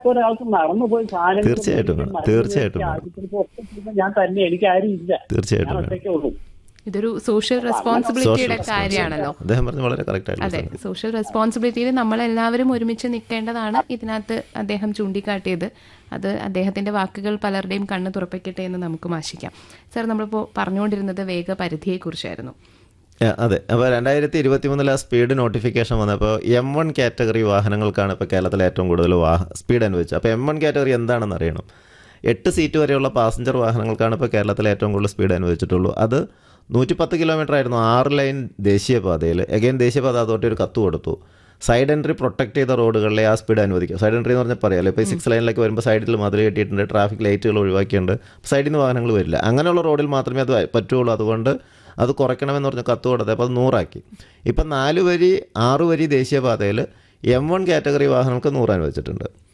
ഒരാൾക്ക് നടന്നു പോയി സാധനം തീർച്ചയായിട്ടും വേണം. തീർച്ചയായിട്ടും വേണം. ആശുപത്രി ഞാൻ തന്നെ എനിക്ക് ആരും ഇല്ല തീർച്ചയായിട്ടും ഞാൻ വേണം. ഒറ്റയ്ക്കേ ഉള്ളൂ ഇതൊരു സോഷ്യൽ റെസ്പോൺസിബിലിറ്റിയുടെ Social കാര്യമാണല്ലോ അദ്ദേഹം പറഞ്ഞ വളരെ കറക്റ്റ് അതെ ആയിട്ടുള്ള സോഷ്യൽ റെസ്പോൺസിബിലിറ്റിയിൽ നമ്മളെല്ലാവരും ഒരുമിച്ച് നിൽക്കേണ്ടതാണ് ഇതിനകത്ത് അദ്ദേഹം ചൂണ്ടിക്കാട്ടിയത് അത് അദ്ദേഹത്തിന്റെ വാക്കുകൾ പലരുടെയും കണ്ണ് തുറപ്പിക്കട്ടെ എന്ന് നമുക്കും ആശിക്കാം സാർ നമ്മളിപ്പോൾ പറഞ്ഞുകൊണ്ടിരുന്നത് വേഗപരിധിയെക്കുറിച്ചായിരുന്നു ആ, അതെ അപ്പോൾ രണ്ടായിരത്തി ഇരുപത്തി മൂന്നിൽ ആ സ്പീഡ് നോട്ടിഫിക്കേഷൻ വന്നപ്പോൾ എം വൺ കാറ്റഗറി വാഹനങ്ങൾക്കാണ് ഇപ്പോൾ കേരളത്തിൽ ഏറ്റവും കൂടുതൽ വാഹ സ്പീഡ് അനുവദിച്ചത് അപ്പോൾ എം വൺ കാറ്റഗറി എന്താണെന്ന് അറിയണം എട്ട് സീറ്റ് വരെയുള്ള പാസഞ്ചർ വാഹനങ്ങൾക്കാണ് ഇപ്പോൾ കേരളത്തിൽ ഏറ്റവും കൂടുതൽ സ്പീഡ് അനുവദിച്ചിട്ടുള്ളൂ അത് നൂറ്റിപ്പത്ത് കിലോമീറ്റർ ആയിരുന്നു ആറ് ലൈൻ ദേശീയപാതയിൽ എഗൈൻ ദേശീയപാത അതോട്ട് ഒരു കത്ത് കൊടുത്തു സൈഡ് എൻട്രി പ്രൊട്ടക്ട് ചെയ്ത റോഡുകളിലെ ആ സ്പീഡ് അനുവദിക്കും സൈഡ് എൻട്രി എന്ന് പറഞ്ഞാൽ പറയാമല്ലോ ഇപ്പോൾ ഈ സിക്സ് ലൈനിലേക്ക് വരുമ്പോൾ സൈഡിൽ മതിൽ കെട്ടിയിട്ടുണ്ട് ട്രാഫിക് ലൈറ്റുകൾ ഒഴിവാക്കിയിട്ടുണ്ട് സൈഡിൽ നിന്ന് വാഹനങ്ങൾ വരില്ല അങ്ങനെയുള്ള റോഡിൽ മാത്രമേ അത് പറ്റുള്ളൂ അതുകൊണ്ട് അത് കുറയ്ക്കണമെന്ന് പറഞ്ഞ് കത്ത് കൊടുത്തത് അപ്പോൾ അത് നൂറാക്കി ഇപ്പം നാല് വരി ആറ് വരി ദേശീയപാതയിൽ എം വൺ കാറ്റഗറി വാഹനങ്ങൾക്ക് നൂറ് അനുവദിച്ചിട്ടുണ്ട്